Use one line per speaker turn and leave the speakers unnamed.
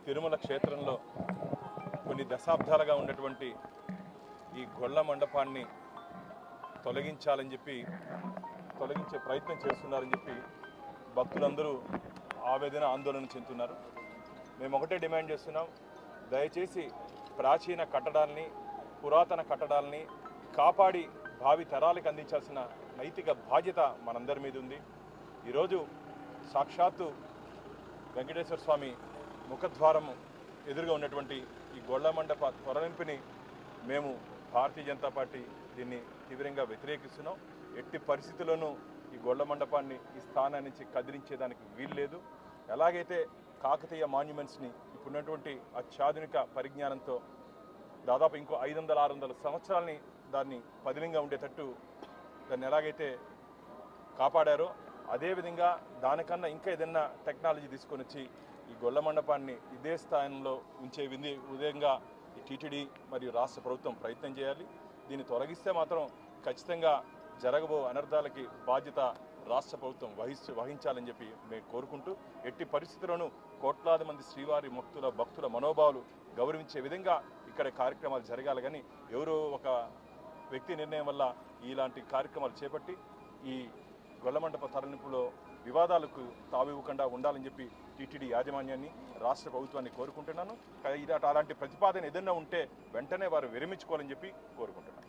తిరుమల క్షేత్రంలో కొన్ని దశాబ్దాలుగా ఉన్నటువంటి ఈ గొల్ల మండపాన్ని తొలగించాలని చెప్పి తొలగించే ప్రయత్నం చేస్తున్నారని చెప్పి భక్తులందరూ ఆవేదన ఆందోళన చెందుతున్నారు మేము ఒకటే డిమాండ్ చేస్తున్నాం దయచేసి ప్రాచీన కట్టడాల్ని పురాతన కట్టడాల్ని కాపాడి భావి తరాలకు అందించాల్సిన నైతిక బాధ్యత మనందరి మీద ఉంది ఈరోజు సాక్షాత్తు వెంకటేశ్వర స్వామి ముఖద్వారము ఎదురుగా ఉన్నటువంటి ఈ గొళ్ళ మండప త్వరలింపుని మేము భారతీయ జనతా పార్టీ దీన్ని తీవ్రంగా వ్యతిరేకిస్తున్నాం ఎట్టి పరిస్థితుల్లోనూ ఈ గొళ్ళ మండపాన్ని ఈ స్థానం నుంచి కదిలించేదానికి వీలు లేదు ఎలాగైతే కాకతీయ మాన్యుమెంట్స్ని ఇప్పుడున్నటువంటి అత్యాధునిక పరిజ్ఞానంతో దాదాపు ఇంకో ఐదు వందల ఆరు వందల సంవత్సరాలని దాన్ని పదిలంగా ఉండేటట్టు దాన్ని ఎలాగైతే కాపాడారో అదేవిధంగా దానికన్నా ఇంకా ఏదైనా టెక్నాలజీ తీసుకొని వచ్చి ఈ గొల్ల మండపాన్ని ఇదే స్థానంలో ఉంచే విధి విధంగా ఈ టీటీడీ మరియు రాష్ట్ర ప్రభుత్వం ప్రయత్నం చేయాలి దీన్ని తొలగిస్తే మాత్రం ఖచ్చితంగా జరగబో అనర్థాలకి బాధ్యత రాష్ట్ర ప్రభుత్వం వహిస్తూ వహించాలని చెప్పి మేము కోరుకుంటూ ఎట్టి పరిస్థితుల్లోనూ కోట్లాది మంది శ్రీవారి భక్తుల భక్తుల మనోభావాలు గౌరవించే విధంగా ఇక్కడ కార్యక్రమాలు జరగాలి కానీ ఎవరో ఒక వ్యక్తి నిర్ణయం వల్ల ఇలాంటి కార్యక్రమాలు చేపట్టి ఈ గొల్లమండప తరలింపులో వివాదాలకు తావివ్వకుండా ఉండాలని చెప్పి టీటీడీ యాజమాన్యాన్ని రాష్ట్ర ప్రభుత్వాన్ని కోరుకుంటున్నాను కా- ఇలా అలాంటి ప్రతిపాదన ఏదైనా ఉంటే వెంటనే వారు విరమించుకోవాలని చెప్పి కోరుకుంటున్నాను